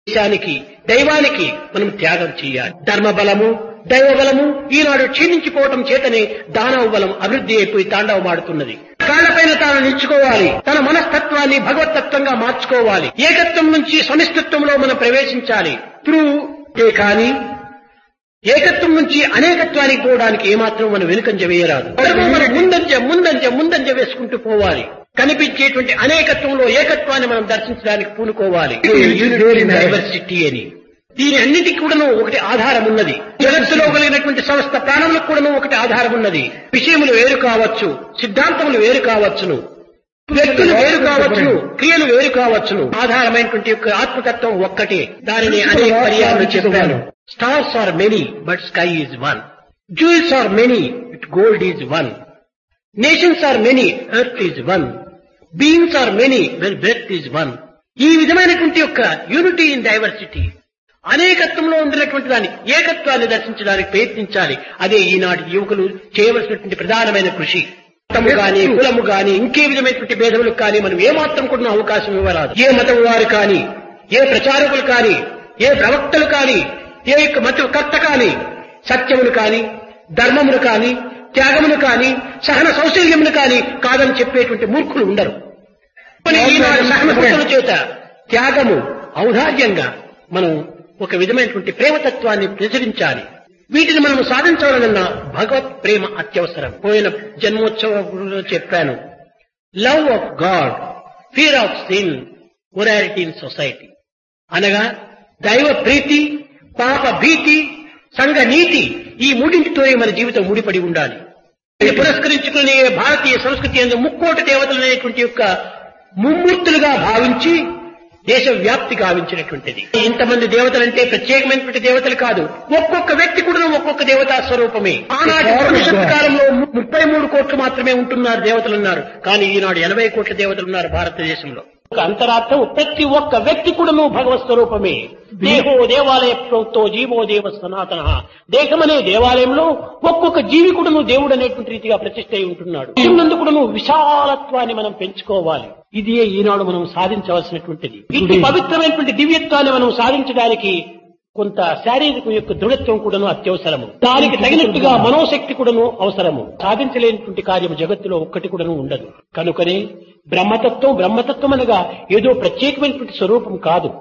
దేశానికి దైవానికి మనం త్యాగం చేయాలి ధర్మ బలము దైవ బలము ఈనాడు క్షీణించిపోవటం చేతనే దానవ బలం అభివృద్ధి అయిపోయి తాండవమాడుతున్నది కాళ్లపైన తాను నిలుచుకోవాలి తన మనస్తత్వాన్ని భగవతత్వంగా మార్చుకోవాలి ఏకత్వం నుంచి సమిష్టిత్వంలో మనం ప్రవేశించాలి త్రూ ఏ కానీ ఏకత్వం నుంచి అనేకత్వానికి పోవడానికి ఏమాత్రం మనం వెనుకంజ వేయరాదు మనం ముందంజ ముందంజ ముందంజ వేసుకుంటూ పోవాలి కనిపించేటువంటి అనేకత్వంలో ఏకత్వాన్ని మనం దర్శించడానికి పూనుకోవాలి డైవర్సిటీ అని దీని అన్నిటికీ కూడాను ఒకటి ఆధారం ఉన్నది జగత్తులో కలిగినటువంటి సమస్త ప్రాణములకు కూడాను ఒకటి ఆధారం ఉన్నది విషయములు వేరు కావచ్చు సిద్ధాంతములు వేరు కావచ్చును వ్యక్తులు వేరు కావచ్చును క్రియలు వేరు కావచ్చును ఆధారమైనటువంటి యొక్క ఆత్మతత్వం ఒక్కటే దానిని అనేక పర్యాలు చెప్పాను stars are many but sky is one jewels are many but gold is one nations are many earth is one beings are many well birth is one ఈ విధమైనటువంటి యొక్క యూనిటీ ఇన్ డైవర్సిటీ అనేకత్వంలో ఉండినటువంటి దాన్ని ఏకత్వాన్ని దర్శించడానికి ప్రయత్నించాలి అదే ఈనాటి యువకులు చేయవలసినటువంటి ప్రధానమైన కృషి మతము గాని కులము గాని ఇంకే విధమైనటువంటి భేదములకు కానీ మనం ఏమాత్రం కూడా అవకాశం ఇవ్వరాదు ఏ మతం వారు కానీ ఏ ప్రచారకులు కానీ ఏ ప్రవక్తలు కానీ ఏ యొక్క మతకర్త కానీ సత్యమును కానీ ధర్మమును కానీ త్యాగమును కానీ సహన సౌశల్యమును కానీ కాదని చెప్పేటువంటి మూర్ఖులు ఉండరు కానీ ఈనాడు సహనశక్తుల చేత త్యాగము ఔదార్యంగా మనం ఒక విధమైనటువంటి ప్రేమతత్వాన్ని ప్రచురించాలి వీటిని మనం సాధించాలన్న భగవత్ ప్రేమ అత్యవసరం పోయిన జన్మోత్సవంలో చెప్పాను love of God fear of sin morality in society అనగా దైవ ప్రీతి పాప భీతి సంఘ నీతి ఈ మూడింటితోనే మన జీవితం ముడిపడి ఉండాలి ఇది పురస్కరించుకునే భారతీయ సంస్కృతి అందు ముక్కోటి దేవతలు అనేటువంటి యొక్క ముమ్మూర్తులుగా భావించి దేశ వ్యాప్తి గావించినటువంటిది ఇంతమంది దేవతలంటే ప్రత్యేకమైనటువంటి దేవతలు కాదు ఒక్కొక్క వ్యక్తి కూడా ఒక్కొక్క దేవతా స్వరూపమే ఆనాటి భవిష్యత్ కాలంలో ముప్పై మూడు కోట్లు మాత్రమే ఉంటున్నారు దేవతలు ఉన్నారు కానీ ఈనాడు ఎనభై కోట్ల దేవతలు ఉన్నారు భారతదేశంలో ఒక అంతరార్థం ప్రతి ఒక్క వ్యక్తి కూడాను భగవత్ స్వరూపమే దేహో దేవాలయ ప్రోక్తో జీవో దేవ సనాతన దేహమనే దేవాలయంలో ఒక్కొక్క జీవి కూడాను దేవుడు అనేటువంటి రీతిగా ప్రతిష్ట అయి ఉంటున్నాడు ఉన్నందుకు విశాలత్వాన్ని మనం పెంచుకోవాలి ఇది ఈనాడు మనం సాధించవలసినటువంటిది ఇట్టి పవిత్రమైనటువంటి దివ్యత్వాన్ని మనం సాధించడానికి కొంత శారీరక యొక్క దృఢత్వం కూడాను అత్యవసరము దానికి తగినట్టుగా మనోశక్తి కూడాను అవసరము సాధించలేనటువంటి కార్యము జగత్తులో ఒక్కటి కూడాను ఉండదు కనుకనే బ్రహ్మతత్వం బ్రహ్మతత్వం అనగా ఏదో ప్రత్యేకమైనటువంటి స్వరూపం కాదు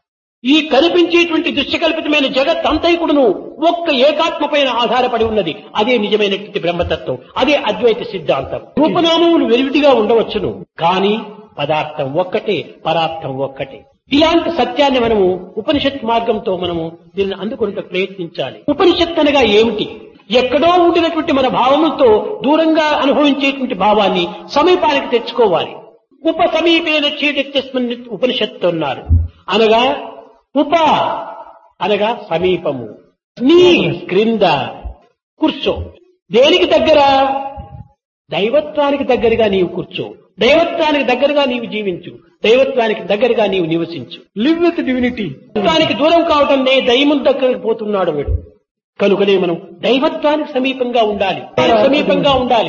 ఈ కనిపించేటువంటి దృశ్యకల్పితమైన జగత్ అంతై కూడాను ఒక్క ఏకాత్మ పైన ఆధారపడి ఉన్నది అదే నిజమైనటువంటి బ్రహ్మతత్వం అదే అద్వైత సిద్ధాంతం రూపనామములు వెలివిడిగా ఉండవచ్చును కానీ పదార్థం ఒక్కటే పరార్థం ఒక్కటే ఇలాంటి సత్యాన్ని మనము ఉపనిషత్ మార్గంతో మనము దీనిని అందుకుంటూ ప్రయత్నించాలి ఉపనిషత్ అనగా ఏమిటి ఎక్కడో ఉండినటువంటి మన భావములతో దూరంగా అనుభవించేటువంటి భావాన్ని సమీపానికి తెచ్చుకోవాలి ఉప సమీపేన చీటెత్తస్మన్ ఉపనిషత్తు అన్నారు అనగా ఉప అనగా సమీపము నీ క్రింద కూర్చో దేనికి దగ్గర దైవత్వానికి దగ్గరగా నీవు కూర్చో దైవత్వానికి దగ్గరగా నీవు జీవించు దైవత్వానికి దగ్గరగా నీవు నివసించు లివ్ విత్ డివినిటీ దైవత్వానికి దూరం కావటం నే దైవం దగ్గరకు పోతున్నాడు వీడు కనుకనే మనం దైవత్వానికి సమీపంగా ఉండాలి సమీపంగా ఉండాలి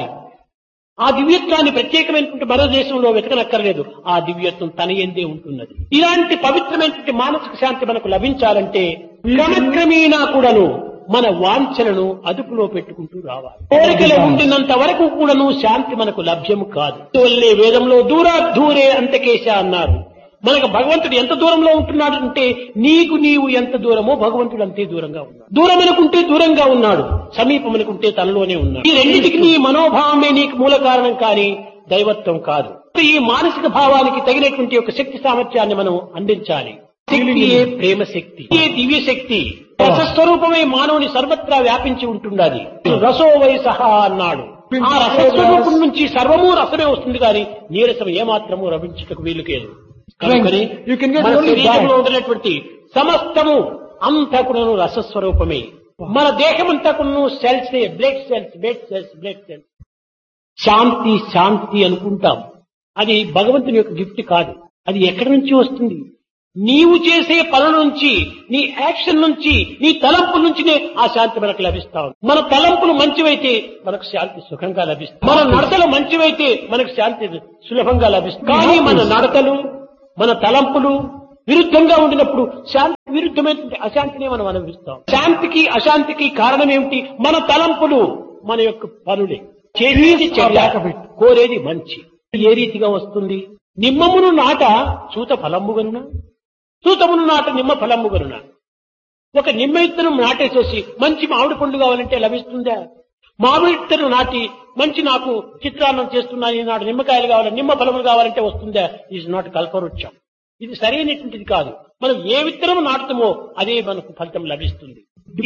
ఆ దివ్యత్వాన్ని ప్రత్యేకమైనటువంటి మరో దేశంలో వెతకనక్కర్లేదు ఆ దివ్యత్వం తన ఎందే ఉంటున్నది ఇలాంటి పవిత్రమైనటువంటి మానసిక శాంతి మనకు లభించాలంటే క్రమక్రమేణా కూడాను మన వాంఛలను అదుపులో పెట్టుకుంటూ రావాలి కోరికలు ఉండినంత వరకు కూడాను శాంతి మనకు లభ్యము కాదు వల్లే వేదంలో దూరా దూరే అంతకేశ అన్నారు మనకు భగవంతుడు ఎంత దూరంలో ఉంటున్నాడు అంటే నీకు నీవు ఎంత దూరమో భగవంతుడు అంతే దూరంగా ఉన్నాడు దూరం అనుకుంటే దూరంగా ఉన్నాడు సమీపం అనుకుంటే తనలోనే ఉన్నాడు ఈ రెండింటికి నీ మనోభావమే నీకు మూల కారణం కానీ దైవత్వం కాదు ఈ మానసిక భావానికి తగినటువంటి ఒక శక్తి సామర్థ్యాన్ని మనం అందించాలి శక్తియే ప్రేమ శక్తి ఈ దివ్య శక్తి రసస్వరూపమే మానవుని సర్వత్రా వ్యాపించి ఉంటున్నది రసో వై సహా అన్నాడు ఆ రసస్వరూపం నుంచి సర్వము రసమే వస్తుంది కానీ నీరసం ఏమాత్రము రవించుటకు వీలు లేదు కనుకని You can get మన only శరీరంలో that. ఉండినటువంటి సమస్తము అంతా కూడాను రసస్వరూపమే మన దేహం అంతా కూడాను cells blood cells blood cells blood cells శాంతి శాంతి అనుకుంటాం అది భగవంతుని యొక్క గిఫ్ట్ కాదు అది ఎక్కడి నుంచి వస్తుంది నీవు చేసే పనుల నుంచి నీ యాక్షన్ నుంచి నీ తలంపుల నుంచినే ఆ శాంతి మనకు లభిస్తా ఉంది మన తలంపులు మంచివైతే మనకు శాంతి సుఖంగా లభిస్తుంది మన నడతలు మంచివైతే మనకు శాంతి సులభంగా లభిస్తుంది కానీ మన నడతలు మన తలంపులు విరుద్ధంగా ఉండినప్పుడు శాంతి విరుద్ధమైనటువంటి అశాంతిని మనం అనుభవిస్తాం శాంతికి అశాంతికి కారణం ఏమిటి మన తలంపులు మన యొక్క పనులే చేసేది చెడ్డ కోరేది మంచి ఏ రీతిగా వస్తుంది నిమ్మమును నాట సూత ఫలంబుగనున సూతమును నాట నిమ్మ ఫలంబుగనున ఒక నిమ్మ ఇత్తనం నాటేసేసి మంచి మామిడి పండు కావాలంటే లభిస్తుందా మామిడి ఇత్తనం నాటి మంచి నాకు చిత్రాన్నం చేస్తున్నాను ఈనాడు నిమ్మకాయలు కావాలి నిమ్మ ఫలములు కావాలంటే వస్తుందా ఈజ్ నాట్ కల్పవృక్షం ఇది సరైనటువంటిది కాదు మనం ఏ విత్తనం నాటుతామో అదే మనకు ఫలితం లభిస్తుంది